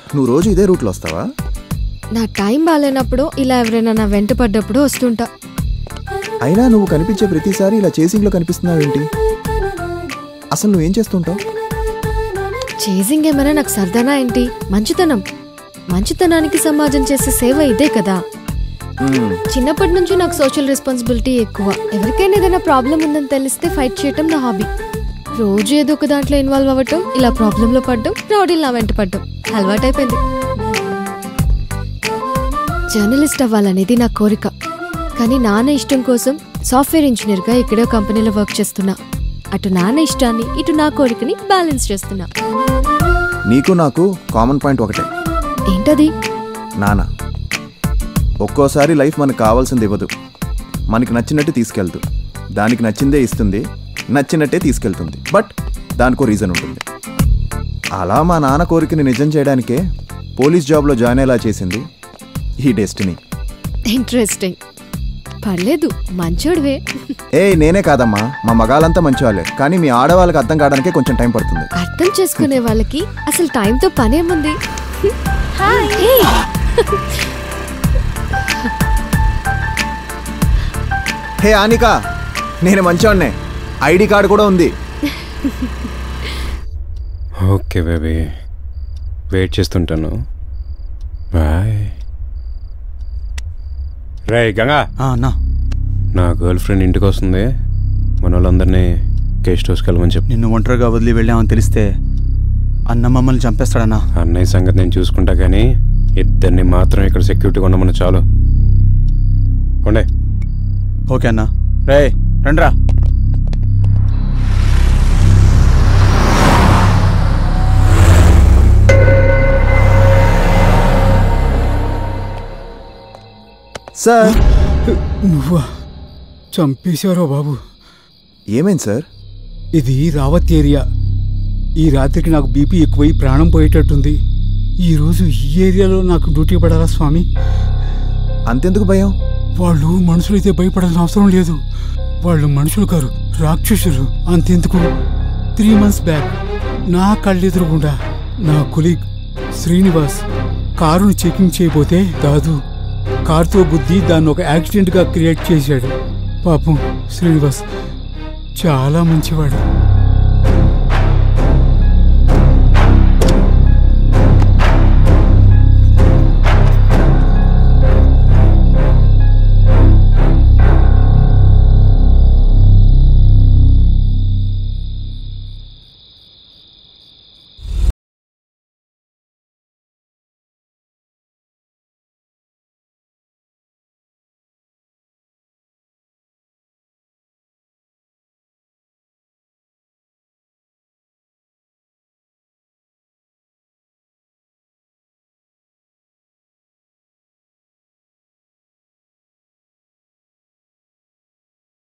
నువ్వు రోజు ఇదే రూట్లో వస్తావా నా టైం బాగాలేనప్పుడు ఇలా ఎవరైనా నా వెంట పడ్డప్పుడు వస్తుంటా అయినా నువ్వు కనిపించే ప్రతిసారి ఇలా చేసింగ్లో కనిపిస్తున్నావేంటి అసలు నువ్వేం చేస్తుంటావు చేసింగ్ ఏమైనా నాకు సరదానా ఏంటి మంచితనం మంచితనానికి సమాజం చేసే సేవ ఇదే కదా మ్మ్. చిన్నప్పటి నుంచి నాకు సోషల్ రెస్పాన్సిబిలిటీ ఎక్కువ ఎవరికైనా ఏదైనా ప్రాబ్లం ఉందని తెలిస్తే ఫైట్ చేయటం నా హాబీ రోజు ఏదో ఒక దాంట్లో ఇన్వాల్వ్ అవ్వటం ఇలా ప్రాబ్లంలో పడ్డం రౌడీలు నా వెంట పడ్డం అలవాటైపోయింది జర్నలిస్ట్ అవ్వాలనేది నా కోరిక కానీ నాన్న ఇష్టం కోసం సాఫ్ట్వేర్ ఇంజనీర్గా ఇక్కడే కంపెనీలో వర్క్ చేస్తున్నా అటు నాన్న ఇష్టాన్ని ఇటు నా కోరికని బ్యాలెన్స్ చేస్తున్నా నీకు నాకు కామన్ పాయింట్ ఒకటే ఏంటది నాన్న ఒక్కోసారి లైఫ్ మనకు కావాల్సింది ఇవ్వదు మనకి నచ్చినట్టు తీసుకెళ్తూ దానికి నచ్చిందే ఇస్తుంది నచ్చినట్టే తీసుకెళ్తుంది బట్ దానికో రీజన్ ఉంటుంది అలా మా నాన్న కోరికని నిజం చేయడానికే పోలీస్ జాబ్లో జాయిన్ అయ్యేలా చేసింది ఈ డెస్టినీ ఇంట్రెస్టింగ్ పర్లేదు మంచోడివే ఏ నేనే కాదమ్మా మా మగాళ్ళంతా మంచివాళ్ళే కానీ మీ ఆడవాళ్ళకి అర్థం కావడానికే కొంచెం టైం పడుతుంది అర్థం చేసుకునే వాళ్ళకి అసలు టైంతో పనేముంది హే! హే ఆనిక నేను మంచివాడినే ఐడి కార్డు కూడా ఉంది ఓకే బేబీ వెయిట్ చేస్తుంటాను బాయ్ రే గంగా అన్నా నా గర్ల్ ఫ్రెండ్ ఇంటికి వస్తుంది మన వాళ్ళందరినీ గెస్ట్ హౌస్కి వెళ్ళమని చెప్పు నిన్ను ఒంటరిగా వదిలి వెళ్ళామని తెలిస్తే అన్న మమ్మల్ని చంపేస్తాడన్నా అన్నయ్య సంగతి నేను చూసుకుంటా కానీ ఇద్దరిని మాత్రం ఇక్కడ సెక్యూరిటీగా ఉండమని చాలు ఉండే ఓకే అన్నా రే రండ్రా సార్ నువ్వా చంపేశారో బాబు ఏమైంది సార్ ఇది రావత్ ఏరియా ఈ రాత్రికి నాకు బీపీ ఎక్కువై ప్రాణం పోయేటట్టుంది ఈరోజు ఈ ఏరియాలో నాకు డ్యూటీ పడాలా స్వామి అంతెందుకు భయం వాళ్ళు మనుషులైతే భయపడాల్సిన అవసరం లేదు వాళ్ళు మనుషులు కారు రాక్షసులు అంతెందుకు త్రీ మంత్స్ బ్యాక్ నా కళ్ళెదురుగుండా నా కొలీగ్ శ్రీనివాస్ కారును చెకింగ్ చేయబోతే దాదు కారుతో గుద్ది దాన్ని ఒక యాక్సిడెంట్గా క్రియేట్ చేశాడు పాపం శ్రీనివాస్ చాలా మంచివాడు